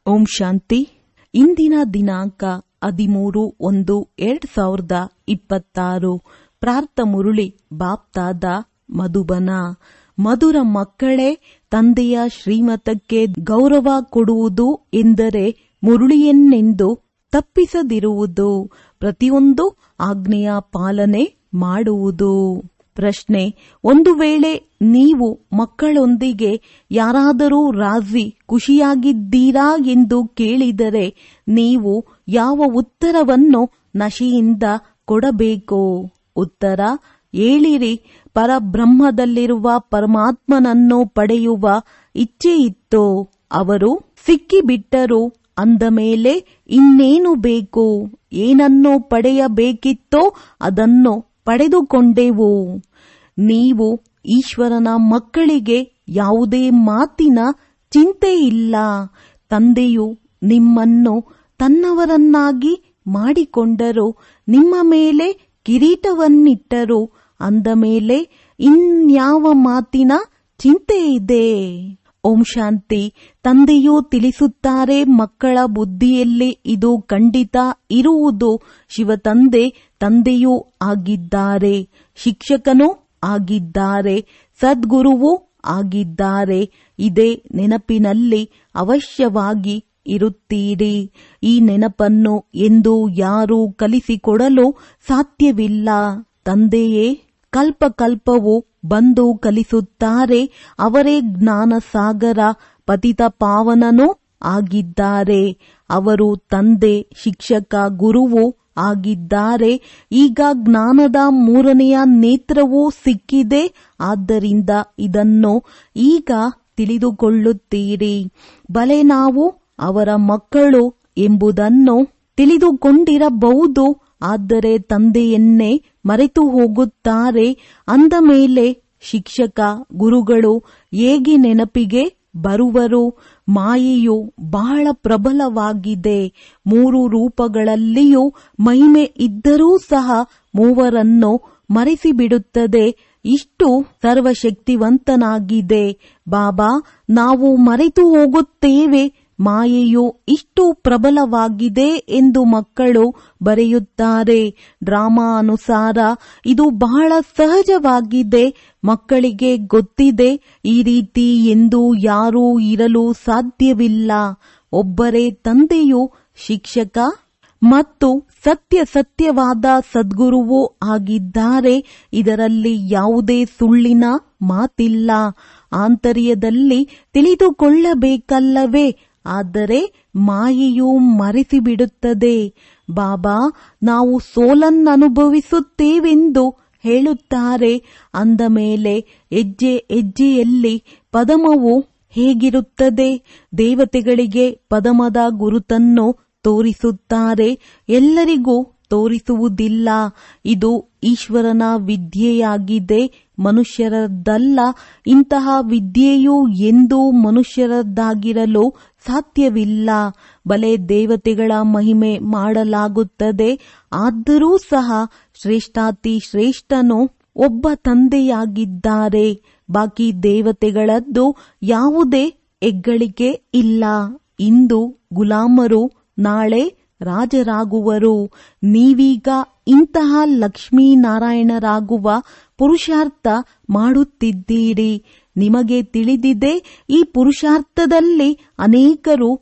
ಓಂ ಶಾಂತಿ ಇಂದಿನ ದಿನಾಂಕ ಹದಿಮೂರು ಒಂದು ಎರಡ್ ಸಾವಿರದ ಇಪ್ಪತ್ತಾರು ಪ್ರಾರ್ಥ ಮುರುಳಿ ಬಾಪ್ತಾದ ಮಧುಬನ ಮಧುರ ಮಕ್ಕಳೇ ತಂದೆಯ ಶ್ರೀಮತಕ್ಕೆ ಗೌರವ ಕೊಡುವುದು ಎಂದರೆ ಮುರುಳಿಯನ್ನೆಂದು ತಪ್ಪಿಸದಿರುವುದು ಪ್ರತಿಯೊಂದು ಆಜ್ಞೆಯ ಪಾಲನೆ ಮಾಡುವುದು ಪ್ರಶ್ನೆ ಒಂದು ವೇಳೆ ನೀವು ಮಕ್ಕಳೊಂದಿಗೆ ಯಾರಾದರೂ ರಾಜಿ ಖುಷಿಯಾಗಿದ್ದೀರಾ ಎಂದು ಕೇಳಿದರೆ ನೀವು ಯಾವ ಉತ್ತರವನ್ನು ನಶೆಯಿಂದ ಕೊಡಬೇಕು ಉತ್ತರ ಹೇಳಿರಿ ಪರಬ್ರಹ್ಮದಲ್ಲಿರುವ ಪರಮಾತ್ಮನನ್ನು ಪಡೆಯುವ ಇಚ್ಛೆಯಿತ್ತು ಅವರು ಸಿಕ್ಕಿಬಿಟ್ಟರು ಅಂದ ಮೇಲೆ ಇನ್ನೇನು ಬೇಕು ಏನನ್ನು ಪಡೆಯಬೇಕಿತ್ತೋ ಅದನ್ನು ಪಡೆದುಕೊಂಡೆವು ನೀವು ಈಶ್ವರನ ಮಕ್ಕಳಿಗೆ ಯಾವುದೇ ಮಾತಿನ ಚಿಂತೆ ಇಲ್ಲ ತಂದೆಯು ನಿಮ್ಮನ್ನು ತನ್ನವರನ್ನಾಗಿ ಮಾಡಿಕೊಂಡರು ನಿಮ್ಮ ಮೇಲೆ ಕಿರೀಟವನ್ನಿಟ್ಟರು ಅಂದ ಮೇಲೆ ಇನ್ಯಾವ ಮಾತಿನ ಚಿಂತೆ ಇದೆ ಓಂ ಶಾಂತಿ ತಂದೆಯು ತಿಳಿಸುತ್ತಾರೆ ಮಕ್ಕಳ ಬುದ್ಧಿಯಲ್ಲಿ ಇದು ಖಂಡಿತ ಇರುವುದು ಶಿವತಂದೆ ತಂದೆಯೂ ಆಗಿದ್ದಾರೆ ಶಿಕ್ಷಕನೂ ಆಗಿದ್ದಾರೆ ಸದ್ಗುರುವೂ ಆಗಿದ್ದಾರೆ ಇದೇ ನೆನಪಿನಲ್ಲಿ ಅವಶ್ಯವಾಗಿ ಇರುತ್ತೀರಿ ಈ ನೆನಪನ್ನು ಎಂದು ಯಾರೂ ಕಲಿಸಿಕೊಡಲು ಸಾಧ್ಯವಿಲ್ಲ ತಂದೆಯೇ ಕಲ್ಪ ಕಲ್ಪವು ಬಂದು ಕಲಿಸುತ್ತಾರೆ ಅವರೇ ಜ್ಞಾನ ಸಾಗರ ಪತಿತ ಪಾವನನೂ ಆಗಿದ್ದಾರೆ ಅವರು ತಂದೆ ಶಿಕ್ಷಕ ಗುರುವು ಆಗಿದ್ದಾರೆ ಈಗ ಜ್ಞಾನದ ಮೂರನೆಯ ನೇತ್ರವೂ ಸಿಕ್ಕಿದೆ ಆದ್ದರಿಂದ ಇದನ್ನು ಈಗ ತಿಳಿದುಕೊಳ್ಳುತ್ತೀರಿ ಬಲೆ ನಾವು ಅವರ ಮಕ್ಕಳು ಎಂಬುದನ್ನು ತಿಳಿದುಕೊಂಡಿರಬಹುದು ಆದರೆ ತಂದೆಯನ್ನೇ ಮರೆತು ಹೋಗುತ್ತಾರೆ ಅಂದ ಮೇಲೆ ಶಿಕ್ಷಕ ಗುರುಗಳು ಹೇಗೆ ನೆನಪಿಗೆ ಬರುವರು ಮಾಯೆಯು ಬಹಳ ಪ್ರಬಲವಾಗಿದೆ ಮೂರು ರೂಪಗಳಲ್ಲಿಯೂ ಮಹಿಮೆ ಇದ್ದರೂ ಸಹ ಮೂವರನ್ನು ಮರೆಸಿಬಿಡುತ್ತದೆ ಇಷ್ಟು ಸರ್ವಶಕ್ತಿವಂತನಾಗಿದೆ ಬಾಬಾ ನಾವು ಮರೆತು ಹೋಗುತ್ತೇವೆ ಮಾಯೆಯು ಇಷ್ಟು ಪ್ರಬಲವಾಗಿದೆ ಎಂದು ಮಕ್ಕಳು ಬರೆಯುತ್ತಾರೆ ಡ್ರಾಮಾ ಅನುಸಾರ ಇದು ಬಹಳ ಸಹಜವಾಗಿದೆ ಮಕ್ಕಳಿಗೆ ಗೊತ್ತಿದೆ ಈ ರೀತಿ ಎಂದು ಯಾರೂ ಇರಲು ಸಾಧ್ಯವಿಲ್ಲ ಒಬ್ಬರೇ ತಂದೆಯು ಶಿಕ್ಷಕ ಮತ್ತು ಸತ್ಯ ಸತ್ಯವಾದ ಸದ್ಗುರುವೂ ಆಗಿದ್ದಾರೆ ಇದರಲ್ಲಿ ಯಾವುದೇ ಸುಳ್ಳಿನ ಮಾತಿಲ್ಲ ಆಂತರ್ಯದಲ್ಲಿ ತಿಳಿದುಕೊಳ್ಳಬೇಕಲ್ಲವೇ ಆದರೆ ಮಾಯೆಯು ಮರೆಸಿಬಿಡುತ್ತದೆ ಬಾಬಾ ನಾವು ಸೋಲನ್ನನುಭವಿಸುತ್ತೇವೆಂದು ಹೇಳುತ್ತಾರೆ ಅಂದ ಮೇಲೆ ಹೆಜ್ಜೆ ಹೆಜ್ಜೆಯಲ್ಲಿ ಪದಮವು ಹೇಗಿರುತ್ತದೆ ದೇವತೆಗಳಿಗೆ ಪದಮದ ಗುರುತನ್ನು ತೋರಿಸುತ್ತಾರೆ ಎಲ್ಲರಿಗೂ ತೋರಿಸುವುದಿಲ್ಲ ಇದು ಈಶ್ವರನ ವಿದ್ಯೆಯಾಗಿದೆ ಮನುಷ್ಯರದ್ದಲ್ಲ ಇಂತಹ ವಿದ್ಯೆಯು ಎಂದೂ ಮನುಷ್ಯರದ್ದಾಗಿರಲು ಸಾಧ್ಯವಿಲ್ಲ ಬಲೆ ದೇವತೆಗಳ ಮಹಿಮೆ ಮಾಡಲಾಗುತ್ತದೆ ಆದರೂ ಸಹ ಶ್ರೇಷ್ಠಾತಿ ಶ್ರೇಷ್ಠನು ಒಬ್ಬ ತಂದೆಯಾಗಿದ್ದಾರೆ ಬಾಕಿ ದೇವತೆಗಳದ್ದು ಯಾವುದೇ ಹೆಗ್ಗಳಿಕೆ ಇಲ್ಲ ಇಂದು ಗುಲಾಮರು ನಾಳೆ ರಾಜರಾಗುವರು ನೀವೀಗ ಇಂತಹ ಲಕ್ಷ್ಮೀನಾರಾಯಣರಾಗುವ ಪುರುಷಾರ್ಥ ಮಾಡುತ್ತಿದ್ದೀರಿ ನಿಮಗೆ ತಿಳಿದಿದೆ ಈ ಪುರುಷಾರ್ಥದಲ್ಲಿ ಅನೇಕರು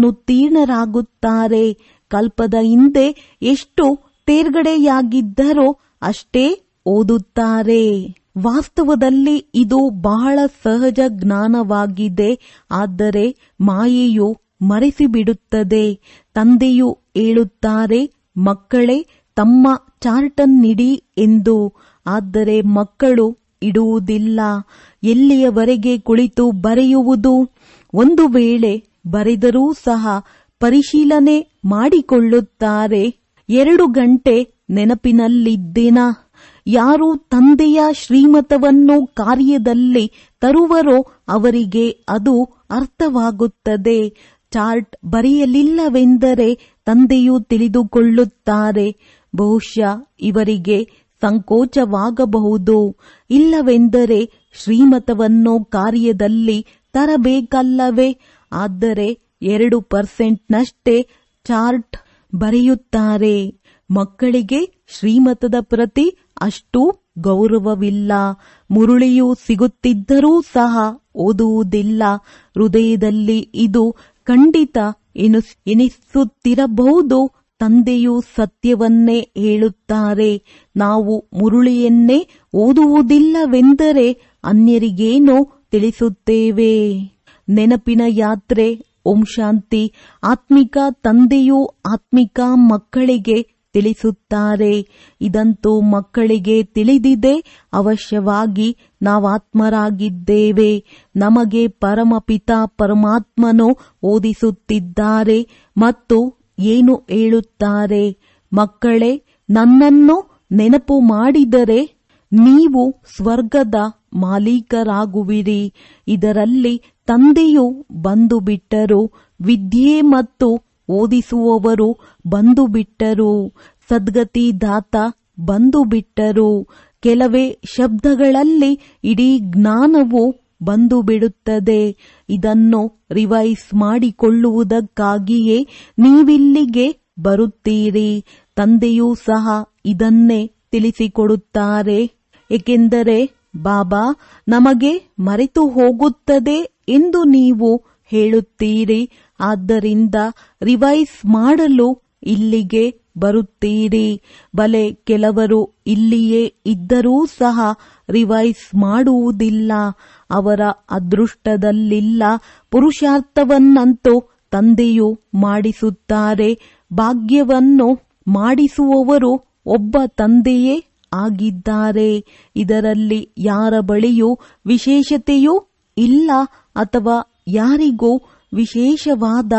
ಅನ್ನುತ್ತೀರ್ಣರಾಗುತ್ತಾರೆ ಕಲ್ಪದ ಹಿಂದೆ ಎಷ್ಟು ತೇರ್ಗಡೆಯಾಗಿದ್ದರೋ ಅಷ್ಟೇ ಓದುತ್ತಾರೆ ವಾಸ್ತವದಲ್ಲಿ ಇದು ಬಹಳ ಸಹಜ ಜ್ಞಾನವಾಗಿದೆ ಆದರೆ ಮಾಯೆಯು ಮರೆಸಿಬಿಡುತ್ತದೆ ತಂದೆಯು ಹೇಳುತ್ತಾರೆ ಮಕ್ಕಳೇ ತಮ್ಮ ಚಾರ್ಟನ್ನಿಡಿ ಎಂದು ಆದರೆ ಮಕ್ಕಳು ಇಡುವುದಿಲ್ಲ ಎಲ್ಲಿಯವರೆಗೆ ಕುಳಿತು ಬರೆಯುವುದು ಒಂದು ವೇಳೆ ಬರೆದರೂ ಸಹ ಪರಿಶೀಲನೆ ಮಾಡಿಕೊಳ್ಳುತ್ತಾರೆ ಎರಡು ಗಂಟೆ ನೆನಪಿನಲ್ಲಿದ್ದೇನಾ ಯಾರು ತಂದೆಯ ಶ್ರೀಮತವನ್ನು ಕಾರ್ಯದಲ್ಲಿ ತರುವರೋ ಅವರಿಗೆ ಅದು ಅರ್ಥವಾಗುತ್ತದೆ ಚಾರ್ಟ್ ಬರೆಯಲಿಲ್ಲವೆಂದರೆ ತಂದೆಯು ತಿಳಿದುಕೊಳ್ಳುತ್ತಾರೆ ಬಹುಶಃ ಇವರಿಗೆ ಸಂಕೋಚವಾಗಬಹುದು ಇಲ್ಲವೆಂದರೆ ಶ್ರೀಮತವನ್ನು ಕಾರ್ಯದಲ್ಲಿ ತರಬೇಕಲ್ಲವೇ ಆದರೆ ಎರಡು ಪರ್ಸೆಂಟ್ನಷ್ಟೇ ಚಾರ್ಟ್ ಬರೆಯುತ್ತಾರೆ ಮಕ್ಕಳಿಗೆ ಶ್ರೀಮತದ ಪ್ರತಿ ಅಷ್ಟು ಗೌರವವಿಲ್ಲ ಮುರುಳಿಯು ಸಿಗುತ್ತಿದ್ದರೂ ಸಹ ಓದುವುದಿಲ್ಲ ಹೃದಯದಲ್ಲಿ ಇದು ಖಂಡಿತ ಎನಿಸ್- ಎನಿಸುತ್ತಿರಬಹುದು ತಂದೆಯು ಸತ್ಯವನ್ನೇ ಹೇಳುತ್ತಾರೆ ನಾವು ಮುರುಳಿಯನ್ನೇ ಓದುವುದಿಲ್ಲವೆಂದರೆ ಅನ್ಯರಿಗೇನೋ ತಿಳಿಸುತ್ತೇವೆ ನೆನಪಿನ ಯಾತ್ರೆ ಓಂ ಶಾಂತಿ ಆತ್ಮಿಕ ತಂದೆಯು ಆತ್ಮಿಕ ಮಕ್ಕಳಿಗೆ ತಿಳಿಸುತ್ತಾರೆ ಇದಂತೂ ಮಕ್ಕಳಿಗೆ ತಿಳಿದಿದೆ ಅವಶ್ಯವಾಗಿ ನಾವಾತ್ಮರಾಗಿದ್ದೇವೆ ನಮಗೆ ಪರಮಪಿತ ಪರಮಾತ್ಮನು ಓದಿಸುತ್ತಿದ್ದಾರೆ ಮತ್ತು ಏನು ಹೇಳುತ್ತಾರೆ ಮಕ್ಕಳೇ ನನ್ನನ್ನು ನೆನಪು ಮಾಡಿದರೆ ನೀವು ಸ್ವರ್ಗದ ಮಾಲೀಕರಾಗುವಿರಿ ಇದರಲ್ಲಿ ತಂದೆಯು ಬಂದು ಬಿಟ್ಟರು ವಿದ್ಯೆ ಮತ್ತು ಓದಿಸುವವರು ಬಂದು ಬಿಟ್ಟರು ಸದ್ಗತಿ ದಾತ ಬಂದು ಬಿಟ್ಟರು ಕೆಲವೇ ಶಬ್ದಗಳಲ್ಲಿ ಇಡೀ ಜ್ಞಾನವು ಬಂದು ಬಿಡುತ್ತದೆ ಇದನ್ನು ರಿವೈಸ್ ಮಾಡಿಕೊಳ್ಳುವುದಕ್ಕಾಗಿಯೇ ನೀವಿಲ್ಲಿಗೆ ಬರುತ್ತೀರಿ ತಂದೆಯೂ ಸಹ ಇದನ್ನೇ ತಿಳಿಸಿಕೊಡುತ್ತಾರೆ ಏಕೆಂದರೆ ಬಾಬಾ ನಮಗೆ ಮರೆತು ಹೋಗುತ್ತದೆ ಎಂದು ನೀವು ಹೇಳುತ್ತೀರಿ ಆದ್ದರಿಂದ ರಿವೈಸ್ ಮಾಡಲು ಇಲ್ಲಿಗೆ ಬರುತ್ತೀರಿ ಬಲೆ ಕೆಲವರು ಇಲ್ಲಿಯೇ ಇದ್ದರೂ ಸಹ ರಿವೈಸ್ ಮಾಡುವುದಿಲ್ಲ ಅವರ ಅದೃಷ್ಟದಲ್ಲಿಲ್ಲ ಪುರುಷಾರ್ಥವನ್ನಂತೂ ತಂದೆಯು ಮಾಡಿಸುತ್ತಾರೆ ಭಾಗ್ಯವನ್ನು ಮಾಡಿಸುವವರು ಒಬ್ಬ ತಂದೆಯೇ ಆಗಿದ್ದಾರೆ ಇದರಲ್ಲಿ ಯಾರ ಬಳಿಯೂ ವಿಶೇಷತೆಯೂ ಇಲ್ಲ ಅಥವಾ ಯಾರಿಗೂ ವಿಶೇಷವಾದ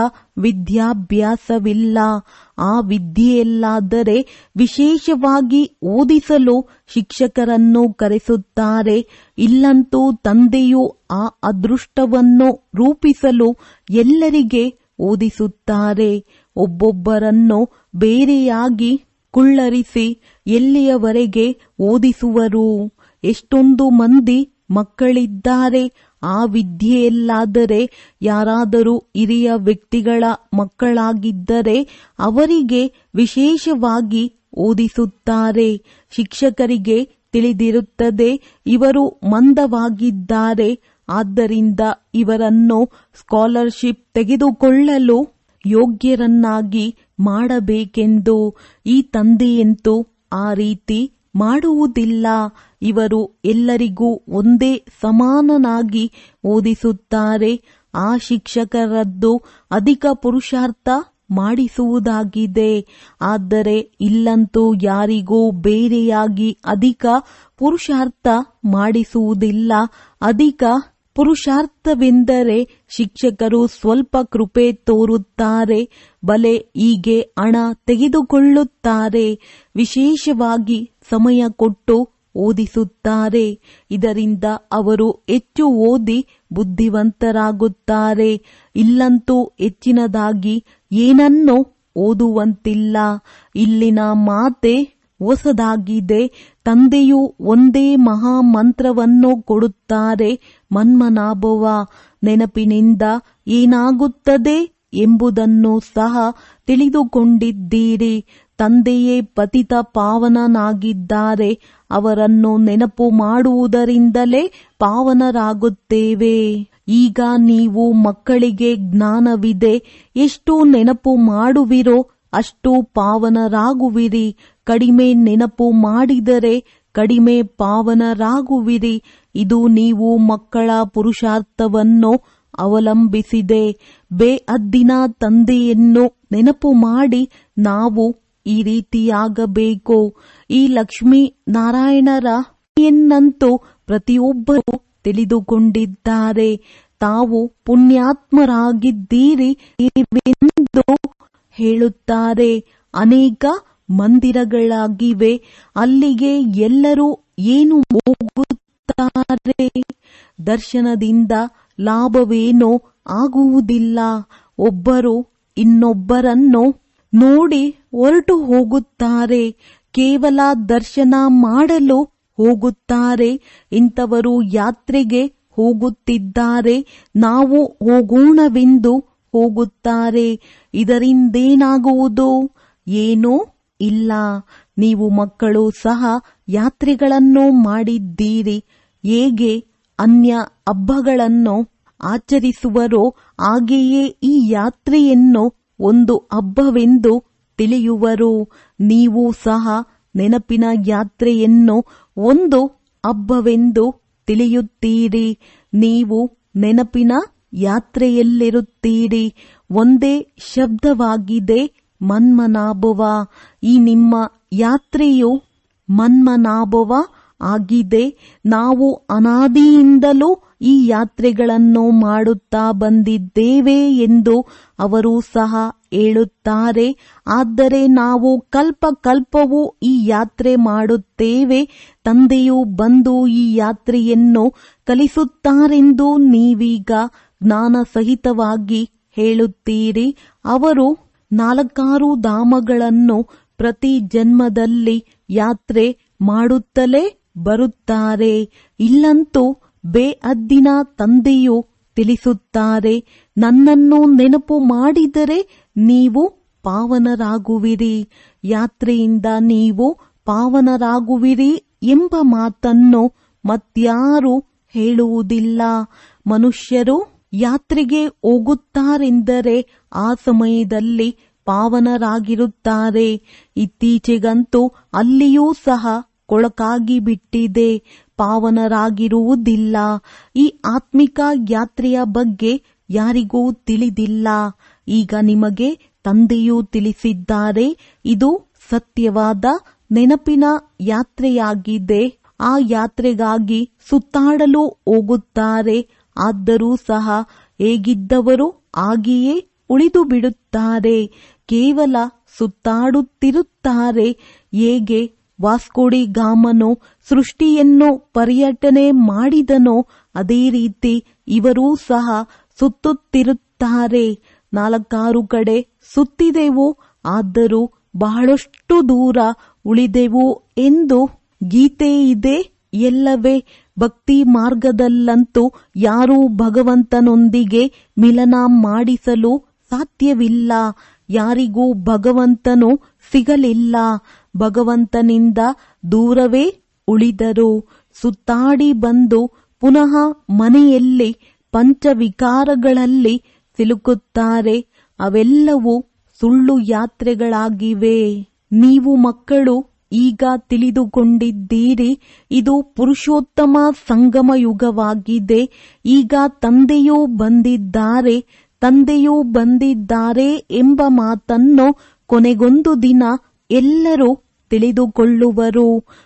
ವಿದ್ಯಾಭ್ಯಾಸವಿಲ್ಲ ಆ ವಿದ್ಯೆಯಲ್ಲಾದರೆ ವಿಶೇಷವಾಗಿ ಓದಿಸಲು ಶಿಕ್ಷಕರನ್ನು ಕರೆಸುತ್ತಾರೆ ಇಲ್ಲಂತೂ ತಂದೆಯು ಆ ಅದೃಷ್ಟವನ್ನು ರೂಪಿಸಲು ಎಲ್ಲರಿಗೆ ಓದಿಸುತ್ತಾರೆ ಒಬ್ಬೊಬ್ಬರನ್ನು ಬೇರೆಯಾಗಿ ಕುಳ್ಳರಿಸಿ ಎಲ್ಲಿಯವರೆಗೆ ಓದಿಸುವರು ಎಷ್ಟೊಂದು ಮಂದಿ ಮಕ್ಕಳಿದ್ದಾರೆ ಆ ವಿದ್ಯೆಯಲ್ಲಾದರೆ ಯಾರಾದರೂ ಹಿರಿಯ ವ್ಯಕ್ತಿಗಳ ಮಕ್ಕಳಾಗಿದ್ದರೆ ಅವರಿಗೆ ವಿಶೇಷವಾಗಿ ಓದಿಸುತ್ತಾರೆ ಶಿಕ್ಷಕರಿಗೆ ತಿಳಿದಿರುತ್ತದೆ ಇವರು ಮಂದವಾಗಿದ್ದಾರೆ ಆದ್ದರಿಂದ ಇವರನ್ನು ಸ್ಕಾಲರ್ಶಿಪ್ ತೆಗೆದುಕೊಳ್ಳಲು ಯೋಗ್ಯರನ್ನಾಗಿ ಮಾಡಬೇಕೆಂದು ಈ ತಂದೆಯಂತೂ ಆ ರೀತಿ ಮಾಡುವುದಿಲ್ಲ ಇವರು ಎಲ್ಲರಿಗೂ ಒಂದೇ ಸಮಾನನಾಗಿ ಓದಿಸುತ್ತಾರೆ ಆ ಶಿಕ್ಷಕರದ್ದು ಅಧಿಕ ಪುರುಷಾರ್ಥ ಮಾಡಿಸುವುದಾಗಿದೆ ಆದರೆ ಇಲ್ಲಂತೂ ಯಾರಿಗೂ ಬೇರೆಯಾಗಿ ಅಧಿಕ ಪುರುಷಾರ್ಥ ಮಾಡಿಸುವುದಿಲ್ಲ ಅಧಿಕ ಪುರುಷಾರ್ಥವೆಂದರೆ ಶಿಕ್ಷಕರು ಸ್ವಲ್ಪ ಕೃಪೆ ತೋರುತ್ತಾರೆ ಬಲೆ ಹೀಗೆ ಹಣ ತೆಗೆದುಕೊಳ್ಳುತ್ತಾರೆ ವಿಶೇಷವಾಗಿ ಸಮಯ ಕೊಟ್ಟು ಓದಿಸುತ್ತಾರೆ ಇದರಿಂದ ಅವರು ಹೆಚ್ಚು ಓದಿ ಬುದ್ಧಿವಂತರಾಗುತ್ತಾರೆ ಇಲ್ಲಂತೂ ಹೆಚ್ಚಿನದಾಗಿ ಏನನ್ನೂ ಓದುವಂತಿಲ್ಲ ಇಲ್ಲಿನ ಮಾತೆ ಹೊಸದಾಗಿದೆ ತಂದೆಯು ಒಂದೇ ಮಹಾ ಮಂತ್ರವನ್ನು ಕೊಡುತ್ತಾರೆ ಮನ್ಮನಾಭವ ನೆನಪಿನಿಂದ ಏನಾಗುತ್ತದೆ ಎಂಬುದನ್ನು ಸಹ ತಿಳಿದುಕೊಂಡಿದ್ದೀರಿ ತಂದೆಯೇ ಪತಿತ ಪಾವನನಾಗಿದ್ದಾರೆ ಅವರನ್ನು ನೆನಪು ಮಾಡುವುದರಿಂದಲೇ ಪಾವನರಾಗುತ್ತೇವೆ ಈಗ ನೀವು ಮಕ್ಕಳಿಗೆ ಜ್ಞಾನವಿದೆ ಎಷ್ಟು ನೆನಪು ಮಾಡುವಿರೋ ಅಷ್ಟು ಪಾವನರಾಗುವಿರಿ ಕಡಿಮೆ ನೆನಪು ಮಾಡಿದರೆ ಕಡಿಮೆ ಪಾವನರಾಗುವಿರಿ ಇದು ನೀವು ಮಕ್ಕಳ ಪುರುಷಾರ್ಥವನ್ನು ಅವಲಂಬಿಸಿದೆ ಬೇಅದ್ದಿನ ತಂದೆಯನ್ನು ನೆನಪು ಮಾಡಿ ನಾವು ಈ ರೀತಿಯಾಗಬೇಕು ಈ ಲಕ್ಷ್ಮೀ ನಾರಾಯಣರ ಎನ್ನಂತೂ ಪ್ರತಿಯೊಬ್ಬರು ತಿಳಿದುಕೊಂಡಿದ್ದಾರೆ ತಾವು ಪುಣ್ಯಾತ್ಮರಾಗಿದ್ದೀರಿ ಎಂದು ಹೇಳುತ್ತಾರೆ ಅನೇಕ ಮಂದಿರಗಳಾಗಿವೆ ಅಲ್ಲಿಗೆ ಎಲ್ಲರೂ ಏನು ಹೋಗುತ್ತಾರೆ ದರ್ಶನದಿಂದ ಲಾಭವೇನೋ ಆಗುವುದಿಲ್ಲ ಒಬ್ಬರು ಇನ್ನೊಬ್ಬರನ್ನು ನೋಡಿ ಹೊರಟು ಹೋಗುತ್ತಾರೆ ಕೇವಲ ದರ್ಶನ ಮಾಡಲು ಹೋಗುತ್ತಾರೆ ಇಂಥವರು ಯಾತ್ರೆಗೆ ಹೋಗುತ್ತಿದ್ದಾರೆ ನಾವು ಹೋಗೋಣವೆಂದು ಹೋಗುತ್ತಾರೆ ಇದರಿಂದೇನಾಗುವುದು ಏನೂ ಇಲ್ಲ ನೀವು ಮಕ್ಕಳು ಸಹ ಯಾತ್ರೆಗಳನ್ನು ಮಾಡಿದ್ದೀರಿ ಹೇಗೆ ಅನ್ಯ ಹಬ್ಬಗಳನ್ನು ಆಚರಿಸುವರೋ ಹಾಗೆಯೇ ಈ ಯಾತ್ರೆಯನ್ನು ಒಂದು ಹಬ್ಬವೆಂದು ತಿಳಿಯುವರು ನೀವು ಸಹ ನೆನಪಿನ ಯಾತ್ರೆಯನ್ನು ಒಂದು ಹಬ್ಬವೆಂದು ತಿಳಿಯುತ್ತೀರಿ ನೀವು ನೆನಪಿನ ಯಾತ್ರೆಯಲ್ಲಿರುತ್ತೀರಿ ಒಂದೇ ಶಬ್ದವಾಗಿದೆ ಮನ್ಮನಾಭವ ಈ ನಿಮ್ಮ ಯಾತ್ರೆಯು ಮನ್ಮನಾಭವ ಆಗಿದೆ ನಾವು ಅನಾದಿಯಿಂದಲೂ ಈ ಯಾತ್ರೆಗಳನ್ನು ಮಾಡುತ್ತಾ ಬಂದಿದ್ದೇವೆ ಎಂದು ಅವರು ಸಹ ಹೇಳುತ್ತಾರೆ ಆದರೆ ನಾವು ಕಲ್ಪ ಕಲ್ಪವೂ ಈ ಯಾತ್ರೆ ಮಾಡುತ್ತೇವೆ ತಂದೆಯು ಬಂದು ಈ ಯಾತ್ರೆಯನ್ನು ಕಲಿಸುತ್ತಾರೆಂದು ನೀವೀಗ ಜ್ಞಾನ ಸಹಿತವಾಗಿ ಹೇಳುತ್ತೀರಿ ಅವರು ನಾಲ್ಕಾರು ಧಾಮಗಳನ್ನು ಪ್ರತಿ ಜನ್ಮದಲ್ಲಿ ಯಾತ್ರೆ ಮಾಡುತ್ತಲೇ ಬರುತ್ತಾರೆ ಇಲ್ಲಂತೂ ಬೇಅದ್ದಿನ ತಂದೆಯು ತಿಳಿಸುತ್ತಾರೆ ನನ್ನನ್ನು ನೆನಪು ಮಾಡಿದರೆ ನೀವು ಪಾವನರಾಗುವಿರಿ ಯಾತ್ರೆಯಿಂದ ನೀವು ಪಾವನರಾಗುವಿರಿ ಎಂಬ ಮಾತನ್ನು ಮತ್ಯಾರು ಹೇಳುವುದಿಲ್ಲ ಮನುಷ್ಯರು ಯಾತ್ರೆಗೆ ಹೋಗುತ್ತಾರೆಂದರೆ ಆ ಸಮಯದಲ್ಲಿ ಪಾವನರಾಗಿರುತ್ತಾರೆ ಇತ್ತೀಚೆಗಂತೂ ಅಲ್ಲಿಯೂ ಸಹ ಕೊಳಕಾಗಿ ಬಿಟ್ಟಿದೆ ಪಾವನರಾಗಿರುವುದಿಲ್ಲ ಈ ಆತ್ಮಿಕ ಯಾತ್ರೆಯ ಬಗ್ಗೆ ಯಾರಿಗೂ ತಿಳಿದಿಲ್ಲ ಈಗ ನಿಮಗೆ ತಂದೆಯೂ ತಿಳಿಸಿದ್ದಾರೆ ಇದು ಸತ್ಯವಾದ ನೆನಪಿನ ಯಾತ್ರೆಯಾಗಿದೆ ಆ ಯಾತ್ರೆಗಾಗಿ ಸುತ್ತಾಡಲು ಹೋಗುತ್ತಾರೆ ಆದರೂ ಸಹ ಹೇಗಿದ್ದವರು ಹಾಗೆಯೇ ಉಳಿದು ಬಿಡುತ್ತಾರೆ ಕೇವಲ ಸುತ್ತಾಡುತ್ತಿರುತ್ತಾರೆ ಹೇಗೆ ವಾಸ್ಕೋಡಿ ಗಾಮನು ಸೃಷ್ಟಿಯನ್ನು ಪರ್ಯಟನೆ ಮಾಡಿದನೋ ಅದೇ ರೀತಿ ಇವರೂ ಸಹ ಸುತ್ತುತ್ತಿರುತ್ತಾರೆ ನಾಲ್ಕಾರು ಕಡೆ ಸುತ್ತಿದೆವು ಆದರೂ ಬಹಳಷ್ಟು ದೂರ ಉಳಿದೆವು ಎಂದು ಗೀತೆ ಇದೆ ಎಲ್ಲವೇ ಭಕ್ತಿ ಮಾರ್ಗದಲ್ಲಂತೂ ಯಾರೂ ಭಗವಂತನೊಂದಿಗೆ ಮಿಲನ ಮಾಡಿಸಲು ಸಾಧ್ಯವಿಲ್ಲ ಯಾರಿಗೂ ಭಗವಂತನು ಸಿಗಲಿಲ್ಲ ಭಗವಂತನಿಂದ ದೂರವೇ ಉಳಿದರು ಸುತ್ತಾಡಿ ಬಂದು ಪುನಃ ಮನೆಯಲ್ಲಿ ಪಂಚವಿಕಾರಗಳಲ್ಲಿ ಸಿಲುಕುತ್ತಾರೆ ಅವೆಲ್ಲವೂ ಸುಳ್ಳು ಯಾತ್ರೆಗಳಾಗಿವೆ ನೀವು ಮಕ್ಕಳು ಈಗ ತಿಳಿದುಕೊಂಡಿದ್ದೀರಿ ಇದು ಪುರುಷೋತ್ತಮ ಸಂಗಮ ಯುಗವಾಗಿದೆ ಈಗ ತಂದೆಯೂ ಬಂದಿದ್ದಾರೆ ತಂದೆಯೂ ಬಂದಿದ್ದಾರೆ ಎಂಬ ಮಾತನ್ನು ಕೊನೆಗೊಂದು ದಿನ ಎಲ್ಲರೂ ತಿಳಿದುಕೊಳ್ಳುವರು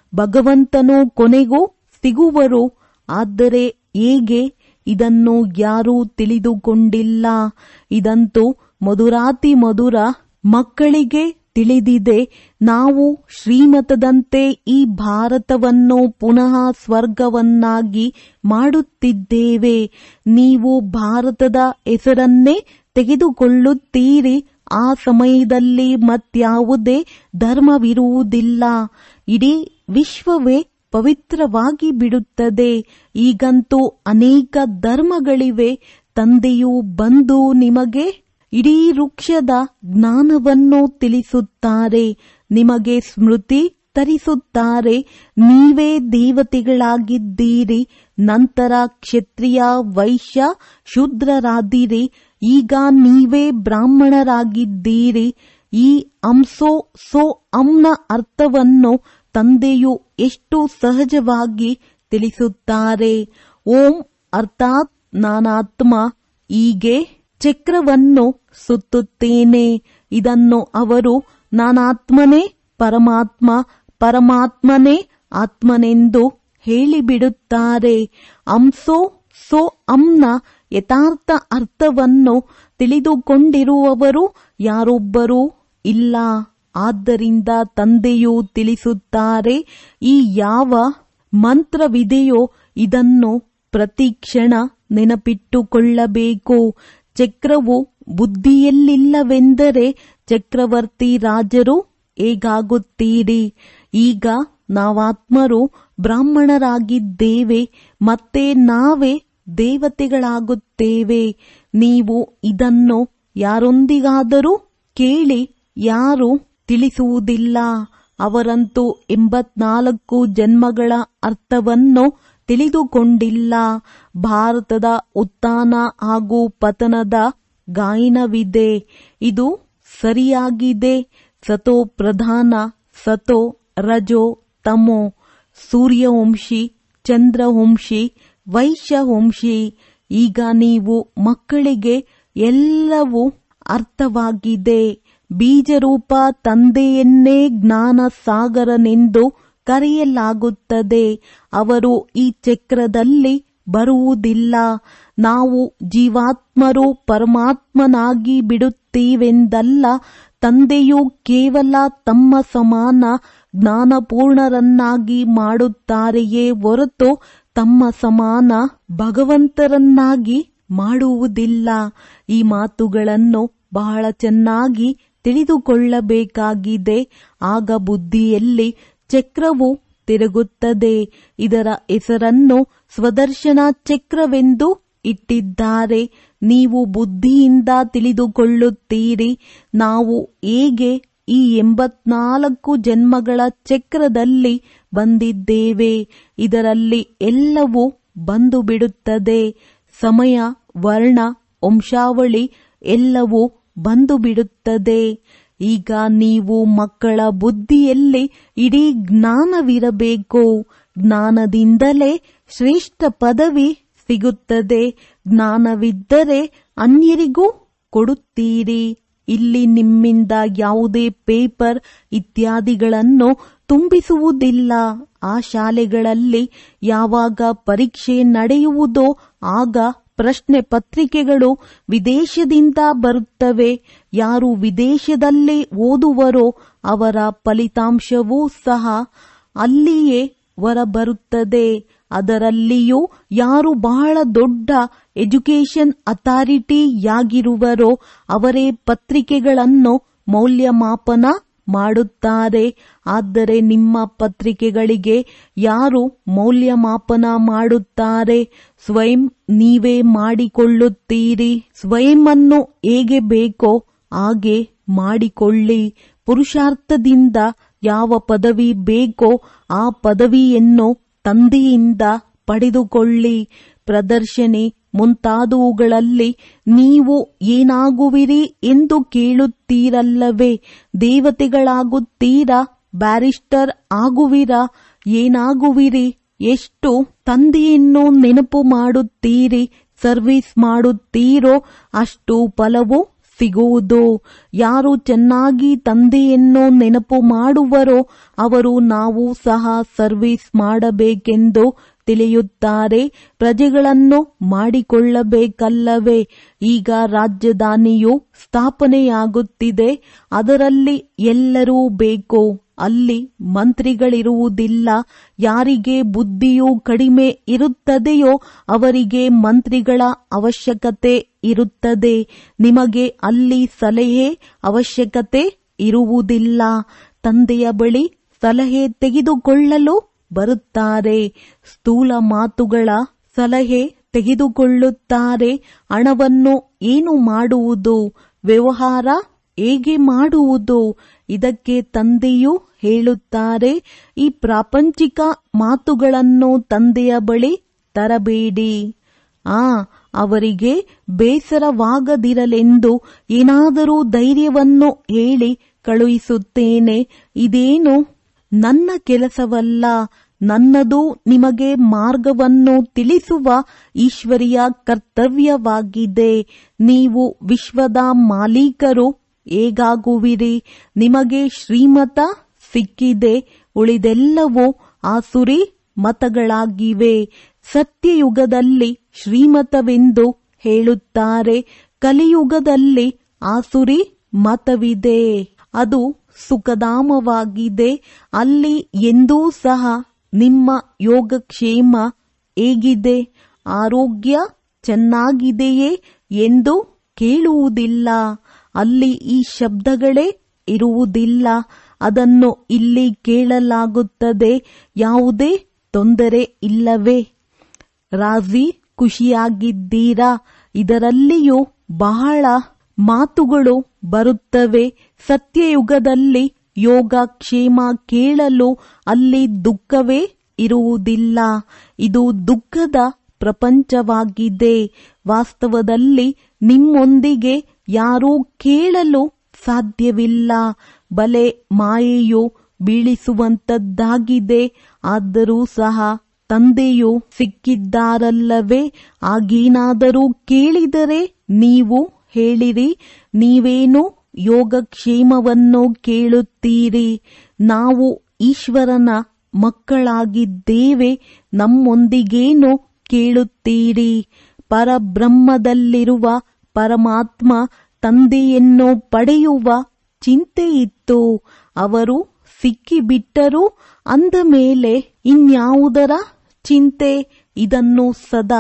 ಭಗವಂತನು ಕೊನೆಗೂ ಸಿಗುವರು ಆದರೆ ಹೇಗೆ ಇದನ್ನು ಯಾರೂ ತಿಳಿದುಕೊಂಡಿಲ್ಲ ಇದಂತೂ ಮಧುರಾತಿ ಮಧುರ ಮಕ್ಕಳಿಗೆ ತಿಳಿದಿದೆ ನಾವು ಶ್ರೀಮತದಂತೆ ಈ ಭಾರತವನ್ನು ಪುನಃ ಸ್ವರ್ಗವನ್ನಾಗಿ ಮಾಡುತ್ತಿದ್ದೇವೆ ನೀವು ಭಾರತದ ಹೆಸರನ್ನೇ ತೆಗೆದುಕೊಳ್ಳುತ್ತೀರಿ ಆ ಸಮಯದಲ್ಲಿ ಮತ್ಯಾವುದೇ ಧರ್ಮವಿರುವುದಿಲ್ಲ ಇಡೀ ವಿಶ್ವವೇ ಪವಿತ್ರವಾಗಿ ಬಿಡುತ್ತದೆ ಈಗಂತೂ ಅನೇಕ ಧರ್ಮಗಳಿವೆ ತಂದೆಯು ಬಂದು ನಿಮಗೆ ಇಡೀ ವೃಕ್ಷದ ಜ್ಞಾನವನ್ನು ತಿಳಿಸುತ್ತಾರೆ ನಿಮಗೆ ಸ್ಮೃತಿ ತರಿಸುತ್ತಾರೆ ನೀವೇ ದೇವತೆಗಳಾಗಿದ್ದೀರಿ ನಂತರ ಕ್ಷತ್ರಿಯ ವೈಶ್ಯ ಶೂದ್ರರಾದಿರಿ ಈಗ ನೀವೇ ಬ್ರಾಹ್ಮಣರಾಗಿದ್ದೀರಿ ಈ ಅಂಸೋ ಸೋ ಅಂನ ಅರ್ಥವನ್ನು ತಂದೆಯು ಎಷ್ಟು ಸಹಜವಾಗಿ ತಿಳಿಸುತ್ತಾರೆ ಓಂ ಅರ್ಥಾತ್ ನಾನಾತ್ಮ ಹೀಗೆ ಚಕ್ರವನ್ನು ಸುತ್ತುತ್ತೇನೆ ಇದನ್ನು ಅವರು ನಾನಾತ್ಮನೇ ಪರಮಾತ್ಮ ಪರಮಾತ್ಮನೇ ಆತ್ಮನೆಂದು ಹೇಳಿಬಿಡುತ್ತಾರೆ ಅಂಸೋ ಸೋ ಅಂನ ಯಥಾರ್ಥ ಅರ್ಥವನ್ನು ತಿಳಿದುಕೊಂಡಿರುವವರು ಯಾರೊಬ್ಬರೂ ಇಲ್ಲ ಆದ್ದರಿಂದ ತಂದೆಯು ತಿಳಿಸುತ್ತಾರೆ ಈ ಯಾವ ಮಂತ್ರವಿದೆಯೋ ಇದನ್ನು ಪ್ರತಿಕ್ಷಣ ನೆನಪಿಟ್ಟುಕೊಳ್ಳಬೇಕು ಚಕ್ರವು ಬುದ್ಧಿಯಲ್ಲಿಲ್ಲವೆಂದರೆ ಚಕ್ರವರ್ತಿ ರಾಜರು ಹೇಗಾಗುತ್ತೀರಿ ಈಗ ನಾವಾತ್ಮರು ಬ್ರಾಹ್ಮಣರಾಗಿದ್ದೇವೆ ಮತ್ತೆ ನಾವೇ ದೇವತೆಗಳಾಗುತ್ತೇವೆ ನೀವು ಇದನ್ನು ಯಾರೊಂದಿಗಾದರೂ ಕೇಳಿ ಯಾರು ತಿಳಿಸುವುದಿಲ್ಲ ಅವರಂತೂ ಎಂಬತ್ನಾಲ್ಕು ಜನ್ಮಗಳ ಅರ್ಥವನ್ನು ತಿಳಿದುಕೊಂಡಿಲ್ಲ ಭಾರತದ ಉತ್ಥಾನ ಹಾಗೂ ಪತನದ ಗಾಯನವಿದೆ ಇದು ಸರಿಯಾಗಿದೆ ಸತೋ ಪ್ರಧಾನ ಸತೋ ರಜೋ ತಮೋ ಸೂರ್ಯವಂಶಿ ಚಂದ್ರವಂಶಿ ವೈಶ್ಯವಂಶಿ ಈಗ ನೀವು ಮಕ್ಕಳಿಗೆ ಎಲ್ಲವೂ ಅರ್ಥವಾಗಿದೆ ಬೀಜರೂಪ ತಂದೆಯನ್ನೇ ಜ್ಞಾನ ಸಾಗರನೆಂದು ಕರೆಯಲಾಗುತ್ತದೆ ಅವರು ಈ ಚಕ್ರದಲ್ಲಿ ಬರುವುದಿಲ್ಲ ನಾವು ಜೀವಾತ್ಮರು ಪರಮಾತ್ಮನಾಗಿ ಬಿಡುತ್ತೀವೆಂದಲ್ಲ ತಂದೆಯು ಕೇವಲ ತಮ್ಮ ಸಮಾನ ಜ್ಞಾನಪೂರ್ಣರನ್ನಾಗಿ ಮಾಡುತ್ತಾರೆಯೇ ಹೊರತು ತಮ್ಮ ಸಮಾನ ಭಗವಂತರನ್ನಾಗಿ ಮಾಡುವುದಿಲ್ಲ ಈ ಮಾತುಗಳನ್ನು ಬಹಳ ಚೆನ್ನಾಗಿ ತಿಳಿದುಕೊಳ್ಳಬೇಕಾಗಿದೆ ಆಗ ಬುದ್ಧಿಯಲ್ಲಿ ಚಕ್ರವು ತಿರುಗುತ್ತದೆ ಇದರ ಹೆಸರನ್ನು ಸ್ವದರ್ಶನ ಚಕ್ರವೆಂದು ಇಟ್ಟಿದ್ದಾರೆ ನೀವು ಬುದ್ಧಿಯಿಂದ ತಿಳಿದುಕೊಳ್ಳುತ್ತೀರಿ ನಾವು ಹೇಗೆ ಈ ಎಂಬತ್ನಾಲ್ಕು ಜನ್ಮಗಳ ಚಕ್ರದಲ್ಲಿ ಬಂದಿದ್ದೇವೆ ಇದರಲ್ಲಿ ಎಲ್ಲವೂ ಬಂದು ಬಿಡುತ್ತದೆ ಸಮಯ ವರ್ಣ ವಂಶಾವಳಿ ಎಲ್ಲವೂ ಬಂದು ಬಿಡುತ್ತದೆ ಈಗ ನೀವು ಮಕ್ಕಳ ಬುದ್ಧಿಯಲ್ಲಿ ಇಡೀ ಜ್ಞಾನವಿರಬೇಕು ಜ್ಞಾನದಿಂದಲೇ ಶ್ರೇಷ್ಠ ಪದವಿ ಸಿಗುತ್ತದೆ ಜ್ಞಾನವಿದ್ದರೆ ಅನ್ಯರಿಗೂ ಕೊಡುತ್ತೀರಿ ಇಲ್ಲಿ ನಿಮ್ಮಿಂದ ಯಾವುದೇ ಪೇಪರ್ ಇತ್ಯಾದಿಗಳನ್ನು ತುಂಬಿಸುವುದಿಲ್ಲ ಆ ಶಾಲೆಗಳಲ್ಲಿ ಯಾವಾಗ ಪರೀಕ್ಷೆ ನಡೆಯುವುದೋ ಆಗ ಪ್ರಶ್ನೆ ಪತ್ರಿಕೆಗಳು ವಿದೇಶದಿಂದ ಬರುತ್ತವೆ ಯಾರು ವಿದೇಶದಲ್ಲಿ ಓದುವರೋ ಅವರ ಫಲಿತಾಂಶವೂ ಸಹ ಅಲ್ಲಿಯೇ ಹೊರಬರುತ್ತದೆ ಅದರಲ್ಲಿಯೂ ಯಾರು ಬಹಳ ದೊಡ್ಡ ಎಜುಕೇಶನ್ ಅಥಾರಿಟಿಯಾಗಿರುವರೋ ಅವರೇ ಪತ್ರಿಕೆಗಳನ್ನು ಮೌಲ್ಯಮಾಪನ ಮಾಡುತ್ತಾರೆ ಆದರೆ ನಿಮ್ಮ ಪತ್ರಿಕೆಗಳಿಗೆ ಯಾರು ಮೌಲ್ಯಮಾಪನ ಮಾಡುತ್ತಾರೆ ಸ್ವಯಂ ನೀವೇ ಮಾಡಿಕೊಳ್ಳುತ್ತೀರಿ ಸ್ವಯಂ ಅನ್ನು ಹೇಗೆ ಬೇಕೋ ಹಾಗೆ ಮಾಡಿಕೊಳ್ಳಿ ಪುರುಷಾರ್ಥದಿಂದ ಯಾವ ಪದವಿ ಬೇಕೋ ಆ ಪದವಿಯನ್ನು ತಂದೆಯಿಂದ ಪಡೆದುಕೊಳ್ಳಿ ಪ್ರದರ್ಶನೆ ಮುಂತಾದವುಗಳಲ್ಲಿ ನೀವು ಏನಾಗುವಿರಿ ಎಂದು ಕೇಳುತ್ತೀರಲ್ಲವೇ ದೇವತೆಗಳಾಗುತ್ತೀರಾ ಬ್ಯಾರಿಸ್ಟರ್ ಆಗುವಿರಾ ಏನಾಗುವಿರಿ ಎಷ್ಟು ತಂದೆಯನ್ನು ನೆನಪು ಮಾಡುತ್ತೀರಿ ಸರ್ವಿಸ್ ಮಾಡುತ್ತೀರೋ ಅಷ್ಟು ಫಲವು ಸಿಗುವುದು ಯಾರು ಚೆನ್ನಾಗಿ ತಂದೆಯನ್ನು ನೆನಪು ಮಾಡುವರೋ ಅವರು ನಾವು ಸಹ ಸರ್ವಿಸ್ ಮಾಡಬೇಕೆಂದು ತಿಳಿಯುತ್ತಾರೆ ಪ್ರಜೆಗಳನ್ನು ಮಾಡಿಕೊಳ್ಳಬೇಕಲ್ಲವೇ ಈಗ ರಾಜಧಾನಿಯು ಸ್ಥಾಪನೆಯಾಗುತ್ತಿದೆ ಅದರಲ್ಲಿ ಎಲ್ಲರೂ ಬೇಕು ಅಲ್ಲಿ ಮಂತ್ರಿಗಳಿರುವುದಿಲ್ಲ ಯಾರಿಗೆ ಬುದ್ಧಿಯು ಕಡಿಮೆ ಇರುತ್ತದೆಯೋ ಅವರಿಗೆ ಮಂತ್ರಿಗಳ ಅವಶ್ಯಕತೆ ಇರುತ್ತದೆ ನಿಮಗೆ ಅಲ್ಲಿ ಸಲಹೆ ಅವಶ್ಯಕತೆ ಇರುವುದಿಲ್ಲ ತಂದೆಯ ಬಳಿ ಸಲಹೆ ತೆಗೆದುಕೊಳ್ಳಲು ಬರುತ್ತಾರೆ ಸ್ಥೂಲ ಮಾತುಗಳ ಸಲಹೆ ತೆಗೆದುಕೊಳ್ಳುತ್ತಾರೆ ಹಣವನ್ನು ಏನು ಮಾಡುವುದು ವ್ಯವಹಾರ ಹೇಗೆ ಮಾಡುವುದು ಇದಕ್ಕೆ ತಂದೆಯು ಹೇಳುತ್ತಾರೆ ಈ ಪ್ರಾಪಂಚಿಕ ಮಾತುಗಳನ್ನು ತಂದೆಯ ಬಳಿ ತರಬೇಡಿ ಆ ಅವರಿಗೆ ಬೇಸರವಾಗದಿರಲೆಂದು ಏನಾದರೂ ಧೈರ್ಯವನ್ನು ಹೇಳಿ ಕಳುಹಿಸುತ್ತೇನೆ ಇದೇನು ನನ್ನ ಕೆಲಸವಲ್ಲ ನನ್ನದು ನಿಮಗೆ ಮಾರ್ಗವನ್ನು ತಿಳಿಸುವ ಈಶ್ವರಿಯ ಕರ್ತವ್ಯವಾಗಿದೆ ನೀವು ವಿಶ್ವದ ಮಾಲೀಕರು ಹೇಗಾಗುವಿರಿ ನಿಮಗೆ ಶ್ರೀಮತ ಸಿಕ್ಕಿದೆ ಉಳಿದೆಲ್ಲವೂ ಆಸುರಿ ಮತಗಳಾಗಿವೆ ಸತ್ಯಯುಗದಲ್ಲಿ ಶ್ರೀಮತವೆಂದು ಹೇಳುತ್ತಾರೆ ಕಲಿಯುಗದಲ್ಲಿ ಆಸುರಿ ಮತವಿದೆ ಅದು ಸುಖಧಾಮವಾಗಿದೆ ಅಲ್ಲಿ ಎಂದೂ ಸಹ ನಿಮ್ಮ ಯೋಗಕ್ಷೇಮ ಹೇಗಿದೆ ಆರೋಗ್ಯ ಚೆನ್ನಾಗಿದೆಯೇ ಎಂದು ಕೇಳುವುದಿಲ್ಲ ಅಲ್ಲಿ ಈ ಶಬ್ದಗಳೇ ಇರುವುದಿಲ್ಲ ಅದನ್ನು ಇಲ್ಲಿ ಕೇಳಲಾಗುತ್ತದೆ ಯಾವುದೇ ತೊಂದರೆ ಇಲ್ಲವೇ ರಾಜಿ ಖುಷಿಯಾಗಿದ್ದೀರಾ ಇದರಲ್ಲಿಯೂ ಬಹಳ ಮಾತುಗಳು ಬರುತ್ತವೆ ಸತ್ಯಯುಗದಲ್ಲಿ ಯೋಗ ಕ್ಷೇಮ ಕೇಳಲು ಅಲ್ಲಿ ದುಃಖವೇ ಇರುವುದಿಲ್ಲ ಇದು ದುಃಖದ ಪ್ರಪಂಚವಾಗಿದೆ ವಾಸ್ತವದಲ್ಲಿ ನಿಮ್ಮೊಂದಿಗೆ ಯಾರೂ ಕೇಳಲು ಸಾಧ್ಯವಿಲ್ಲ ಬಲೆ ಮಾಯೆಯು ಬೀಳಿಸುವಂತದ್ದಾಗಿದೆ ಆದರೂ ಸಹ ತಂದೆಯು ಸಿಕ್ಕಿದ್ದಾರಲ್ಲವೇ ಆಗೇನಾದರೂ ಕೇಳಿದರೆ ನೀವು ಹೇಳಿರಿ ನೀವೇನು ಯೋಗಕ್ಷೇಮವನ್ನು ಕೇಳುತ್ತೀರಿ ನಾವು ಈಶ್ವರನ ಮಕ್ಕಳಾಗಿದ್ದೇವೆ ನಮ್ಮೊಂದಿಗೇನು ಕೇಳುತ್ತೀರಿ ಪರಬ್ರಹ್ಮದಲ್ಲಿರುವ ಪರಮಾತ್ಮ ತಂದೆಯನ್ನು ಪಡೆಯುವ ಚಿಂತೆಯಿತ್ತು ಅವರು ಸಿಕ್ಕಿಬಿಟ್ಟರು ಅಂದ ಮೇಲೆ ಇನ್ಯಾವುದರ ಚಿಂತೆ ಇದನ್ನು ಸದಾ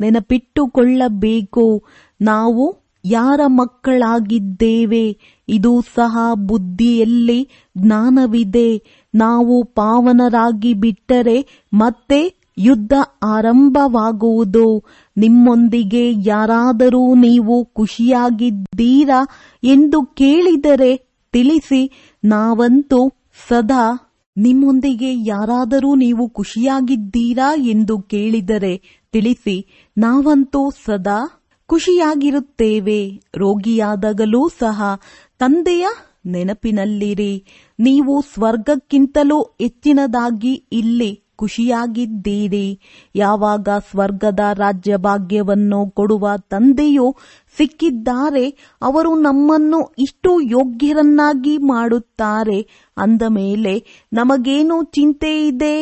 ನೆನಪಿಟ್ಟುಕೊಳ್ಳಬೇಕು ನಾವು ಯಾರ ಮಕ್ಕಳಾಗಿದ್ದೇವೆ ಇದು ಸಹ ಬುದ್ಧಿಯಲ್ಲಿ ಜ್ಞಾನವಿದೆ ನಾವು ಪಾವನರಾಗಿ ಬಿಟ್ಟರೆ ಮತ್ತೆ ಯುದ್ಧ ಆರಂಭವಾಗುವುದು ನಿಮ್ಮೊಂದಿಗೆ ಯಾರಾದರೂ ನೀವು ಖುಷಿಯಾಗಿದ್ದೀರಾ ಎಂದು ಕೇಳಿದರೆ ತಿಳಿಸಿ ನಾವಂತೂ ಸದಾ ನಿಮ್ಮೊಂದಿಗೆ ಯಾರಾದರೂ ನೀವು ಖುಷಿಯಾಗಿದ್ದೀರಾ ಎಂದು ಕೇಳಿದರೆ ತಿಳಿಸಿ ನಾವಂತೂ ಸದಾ ಖುಷಿಯಾಗಿರುತ್ತೇವೆ ರೋಗಿಯಾದಾಗಲೂ ಸಹ ತಂದೆಯ ನೆನಪಿನಲ್ಲಿರಿ ನೀವು ಸ್ವರ್ಗಕ್ಕಿಂತಲೂ ಹೆಚ್ಚಿನದಾಗಿ ಇಲ್ಲಿ ಖುಷಿಯಾಗಿದ್ದೀರಿ ಯಾವಾಗ ಸ್ವರ್ಗದ ರಾಜ್ಯ ಭಾಗ್ಯವನ್ನು ಕೊಡುವ ತಂದೆಯು ಸಿಕ್ಕಿದ್ದಾರೆ ಅವರು ನಮ್ಮನ್ನು ಇಷ್ಟು ಯೋಗ್ಯರನ್ನಾಗಿ ಮಾಡುತ್ತಾರೆ ಅಂದ ಮೇಲೆ ನಮಗೇನು ಚಿಂತೆ ಇದೆ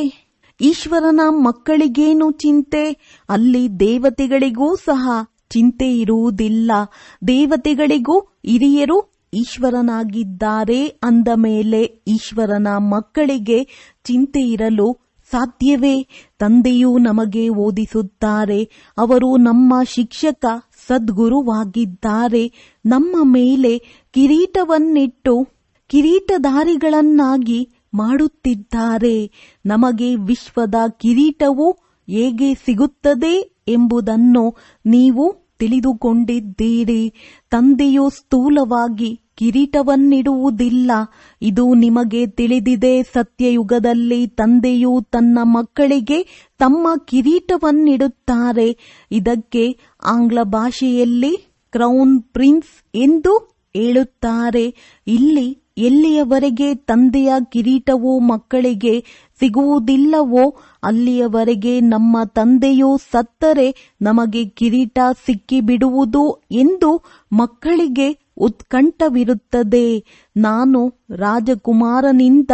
ಈಶ್ವರನ ಮಕ್ಕಳಿಗೇನು ಚಿಂತೆ ಅಲ್ಲಿ ದೇವತೆಗಳಿಗೂ ಸಹ ಚಿಂತೆ ಇರುವುದಿಲ್ಲ ದೇವತೆಗಳಿಗೂ ಹಿರಿಯರು ಈಶ್ವರನಾಗಿದ್ದಾರೆ ಅಂದ ಮೇಲೆ ಈಶ್ವರನ ಮಕ್ಕಳಿಗೆ ಚಿಂತೆ ಇರಲು ಸಾಧ್ಯವೇ ತಂದೆಯು ನಮಗೆ ಓದಿಸುತ್ತಾರೆ ಅವರು ನಮ್ಮ ಶಿಕ್ಷಕ ಸದ್ಗುರುವಾಗಿದ್ದಾರೆ ನಮ್ಮ ಮೇಲೆ ಕಿರೀಟವನ್ನಿಟ್ಟು ಕಿರೀಟಧಾರಿಗಳನ್ನಾಗಿ ಮಾಡುತ್ತಿದ್ದಾರೆ ನಮಗೆ ವಿಶ್ವದ ಕಿರೀಟವು ಹೇಗೆ ಸಿಗುತ್ತದೆ ಎಂಬುದನ್ನು ನೀವು ತಿಳಿದುಕೊಂಡಿದ್ದೀರಿ ತಂದೆಯು ಸ್ಥೂಲವಾಗಿ ಕಿರೀಟವನ್ನಿಡುವುದಿಲ್ಲ ಇದು ನಿಮಗೆ ತಿಳಿದಿದೆ ಸತ್ಯಯುಗದಲ್ಲಿ ತಂದೆಯು ತನ್ನ ಮಕ್ಕಳಿಗೆ ತಮ್ಮ ಕಿರೀಟವನ್ನಿಡುತ್ತಾರೆ ಇದಕ್ಕೆ ಆಂಗ್ಲ ಭಾಷೆಯಲ್ಲಿ ಕ್ರೌನ್ ಪ್ರಿನ್ಸ್ ಎಂದು ಹೇಳುತ್ತಾರೆ ಇಲ್ಲಿ ಎಲ್ಲಿಯವರೆಗೆ ತಂದೆಯ ಕಿರೀಟವು ಮಕ್ಕಳಿಗೆ ಸಿಗುವುದಿಲ್ಲವೋ ಅಲ್ಲಿಯವರೆಗೆ ನಮ್ಮ ತಂದೆಯು ಸತ್ತರೆ ನಮಗೆ ಕಿರೀಟ ಸಿಕ್ಕಿಬಿಡುವುದು ಎಂದು ಮಕ್ಕಳಿಗೆ ಉತ್ಕಂಠವಿರುತ್ತದೆ ನಾನು ರಾಜಕುಮಾರನಿಂದ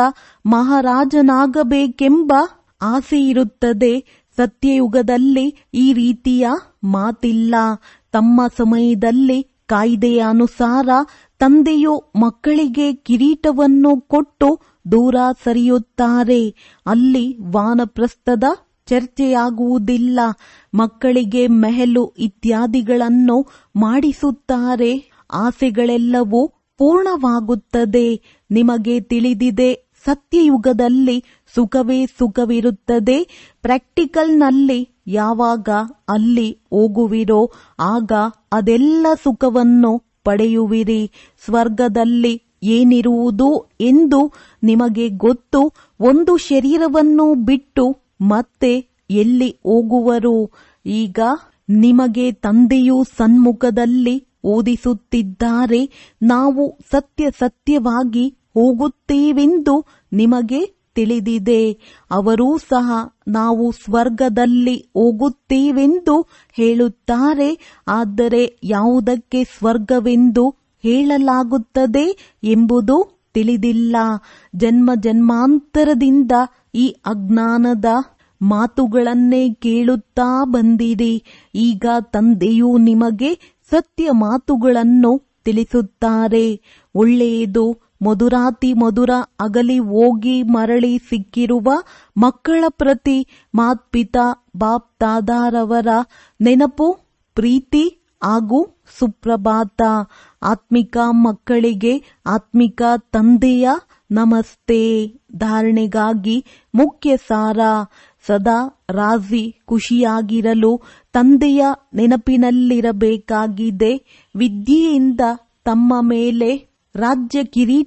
ಮಹಾರಾಜನಾಗಬೇಕೆಂಬ ಆಸೆಯಿರುತ್ತದೆ ಸತ್ಯಯುಗದಲ್ಲಿ ಈ ರೀತಿಯ ಮಾತಿಲ್ಲ ತಮ್ಮ ಸಮಯದಲ್ಲಿ ಕಾಯ್ದೆಯ ಅನುಸಾರ ತಂದೆಯು ಮಕ್ಕಳಿಗೆ ಕಿರೀಟವನ್ನು ಕೊಟ್ಟು ದೂರ ಸರಿಯುತ್ತಾರೆ ಅಲ್ಲಿ ವಾನಪ್ರಸ್ಥದ ಚರ್ಚೆಯಾಗುವುದಿಲ್ಲ ಮಕ್ಕಳಿಗೆ ಮೆಹಲು ಇತ್ಯಾದಿಗಳನ್ನು ಮಾಡಿಸುತ್ತಾರೆ ಆಸೆಗಳೆಲ್ಲವೂ ಪೂರ್ಣವಾಗುತ್ತದೆ ನಿಮಗೆ ತಿಳಿದಿದೆ ಸತ್ಯಯುಗದಲ್ಲಿ ಸುಖವೇ ಸುಖವಿರುತ್ತದೆ ಪ್ರಾಕ್ಟಿಕಲ್ನಲ್ಲಿ ಯಾವಾಗ ಅಲ್ಲಿ ಹೋಗುವಿರೋ ಆಗ ಅದೆಲ್ಲ ಸುಖವನ್ನು ಪಡೆಯುವಿರಿ ಸ್ವರ್ಗದಲ್ಲಿ ಏನಿರುವುದು ಎಂದು ನಿಮಗೆ ಗೊತ್ತು ಒಂದು ಶರೀರವನ್ನು ಬಿಟ್ಟು ಮತ್ತೆ ಎಲ್ಲಿ ಹೋಗುವರು ಈಗ ನಿಮಗೆ ತಂದೆಯು ಸನ್ಮುಖದಲ್ಲಿ ಓದಿಸುತ್ತಿದ್ದಾರೆ ನಾವು ಸತ್ಯ ಸತ್ಯವಾಗಿ ಹೋಗುತ್ತೇವೆಂದು ನಿಮಗೆ ತಿಳಿದಿದೆ ಅವರೂ ಸಹ ನಾವು ಸ್ವರ್ಗದಲ್ಲಿ ಹೋಗುತ್ತೇವೆಂದು ಹೇಳುತ್ತಾರೆ ಆದರೆ ಯಾವುದಕ್ಕೆ ಸ್ವರ್ಗವೆಂದು ಹೇಳಲಾಗುತ್ತದೆ ಎಂಬುದು ತಿಳಿದಿಲ್ಲ ಜನ್ಮ ಜನ್ಮಾಂತರದಿಂದ ಈ ಅಜ್ಞಾನದ ಮಾತುಗಳನ್ನೇ ಕೇಳುತ್ತಾ ಬಂದಿರಿ ಈಗ ತಂದೆಯು ನಿಮಗೆ ಸತ್ಯ ಮಾತುಗಳನ್ನು ತಿಳಿಸುತ್ತಾರೆ ಒಳ್ಳೆಯದು ಮಧುರಾತಿ ಮಧುರ ಅಗಲಿ ಹೋಗಿ ಮರಳಿ ಸಿಕ್ಕಿರುವ ಮಕ್ಕಳ ಪ್ರತಿ ಮಾತ್ಪಿತಾ ಬಾಪ್ ದಾದಾರವರ ನೆನಪು ಪ್ರೀತಿ ಹಾಗೂ ಸುಪ್ರಭಾತ ಆತ್ಮಿಕ ಮಕ್ಕಳಿಗೆ ಆತ್ಮಿಕ ತಂದೆಯ ನಮಸ್ತೆ ಧಾರಣೆಗಾಗಿ ಮುಖ್ಯ ಸಾರ ಸದಾ ರಾಜಿ ಖುಷಿಯಾಗಿರಲು ತಂದೆಯ ನೆನಪಿನಲ್ಲಿರಬೇಕಾಗಿದೆ ವಿದ್ಯೆಯಿಂದ ತಮ್ಮ ಮೇಲೆ ರಾಜ್ಯ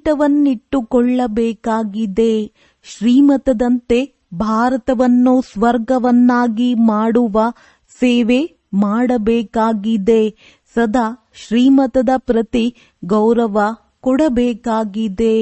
ಕಿರೀಟವನ್ನಿಟ್ಟುಕೊಳ್ಳಬೇಕಾಗಿದೆ ಶ್ರೀಮತದಂತೆ ಭಾರತವನ್ನು ಸ್ವರ್ಗವನ್ನಾಗಿ ಮಾಡುವ ಸೇವೆ ಮಾಡಬೇಕಾಗಿದೆ ಸದಾ ಶ್ರೀಮತದ ಪ್ರತಿ ಗೌರವ ಕೊಡಬೇಕಾಗಿದೆ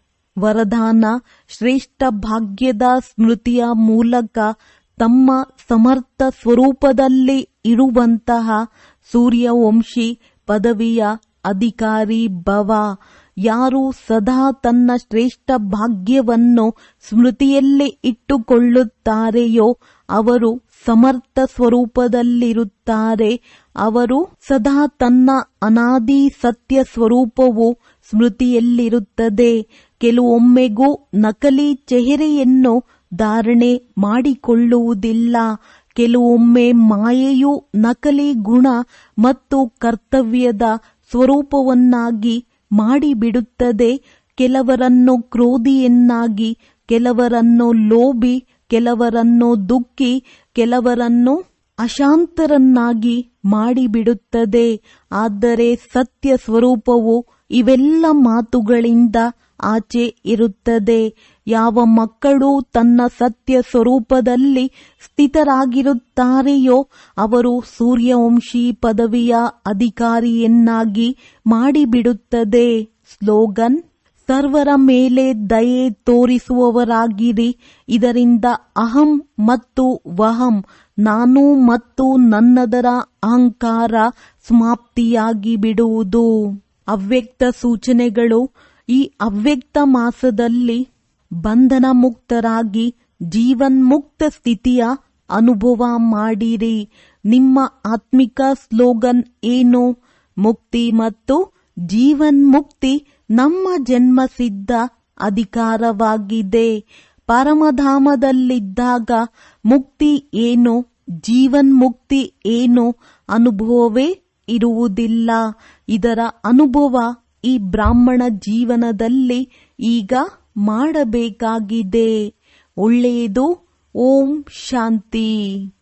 ವರದಾನ ಶ್ರೇಷ್ಠ ಭಾಗ್ಯದ ಸ್ಮೃತಿಯ ಮೂಲಕ ತಮ್ಮ ಸಮರ್ಥ ಸ್ವರೂಪದಲ್ಲಿ ಇರುವಂತಹ ಸೂರ್ಯವಂಶಿ ಪದವಿಯ ಅಧಿಕಾರಿ ಭವ ಯಾರು ಸದಾ ತನ್ನ ಶ್ರೇಷ್ಠ ಭಾಗ್ಯವನ್ನು ಸ್ಮೃತಿಯಲ್ಲಿ ಇಟ್ಟುಕೊಳ್ಳುತ್ತಾರೆಯೋ ಅವರು ಸಮರ್ಥ ಸ್ವರೂಪದಲ್ಲಿರುತ್ತಾರೆ ಅವರು ಸದಾ ತನ್ನ ಅನಾದಿ ಸತ್ಯ ಸ್ವರೂಪವು ಸ್ಮೃತಿಯಲ್ಲಿರುತ್ತದೆ ಕೆಲವೊಮ್ಮೆಗೂ ನಕಲಿ ಚೆಹರೆಯನ್ನು ಧಾರಣೆ ಮಾಡಿಕೊಳ್ಳುವುದಿಲ್ಲ ಕೆಲವೊಮ್ಮೆ ಮಾಯೆಯು ನಕಲಿ ಗುಣ ಮತ್ತು ಕರ್ತವ್ಯದ ಸ್ವರೂಪವನ್ನಾಗಿ ಮಾಡಿಬಿಡುತ್ತದೆ ಕೆಲವರನ್ನು ಕ್ರೋಧಿಯನ್ನಾಗಿ ಕೆಲವರನ್ನು ಲೋಭಿ ಕೆಲವರನ್ನು ದುಃಖಿ ಕೆಲವರನ್ನು ಅಶಾಂತರನ್ನಾಗಿ ಮಾಡಿಬಿಡುತ್ತದೆ ಆದರೆ ಸತ್ಯ ಸ್ವರೂಪವು ಇವೆಲ್ಲ ಮಾತುಗಳಿಂದ ಆಚೆ ಇರುತ್ತದೆ ಯಾವ ಮಕ್ಕಳು ತನ್ನ ಸತ್ಯ ಸ್ವರೂಪದಲ್ಲಿ ಸ್ಥಿತರಾಗಿರುತ್ತಾರೆಯೋ ಅವರು ಸೂರ್ಯವಂಶಿ ಪದವಿಯ ಅಧಿಕಾರಿಯನ್ನಾಗಿ ಮಾಡಿಬಿಡುತ್ತದೆ ಸ್ಲೋಗನ್ ಸರ್ವರ ಮೇಲೆ ದಯೆ ತೋರಿಸುವವರಾಗಿರಿ ಇದರಿಂದ ಅಹಂ ಮತ್ತು ವಹಂ ನಾನು ಮತ್ತು ನನ್ನದರ ಅಹಂಕಾರ ಸಮಾಪ್ತಿಯಾಗಿ ಬಿಡುವುದು ಅವ್ಯಕ್ತ ಸೂಚನೆಗಳು ಈ ಅವ್ಯಕ್ತ ಮಾಸದಲ್ಲಿ ಬಂಧನ ಮುಕ್ತರಾಗಿ ಜೀವನ್ಮುಕ್ತ ಸ್ಥಿತಿಯ ಅನುಭವ ಮಾಡಿರಿ ನಿಮ್ಮ ಆತ್ಮಿಕ ಸ್ಲೋಗನ್ ಏನು ಮುಕ್ತಿ ಮತ್ತು ಜೀವನ್ಮುಕ್ತಿ ನಮ್ಮ ಜನ್ಮಸಿದ್ಧ ಅಧಿಕಾರವಾಗಿದೆ ಪರಮಧಾಮದಲ್ಲಿದ್ದಾಗ ಮುಕ್ತಿ ಏನು ಜೀವನ್ಮುಕ್ತಿ ಏನು ಅನುಭವವೇ ಇರುವುದಿಲ್ಲ ಇದರ ಅನುಭವ ಈ ಬ್ರಾಹ್ಮಣ ಜೀವನದಲ್ಲಿ ಈಗ ಮಾಡಬೇಕಾಗಿದೆ ಒಳ್ಳೆಯದು ಓಂ ಶಾಂತಿ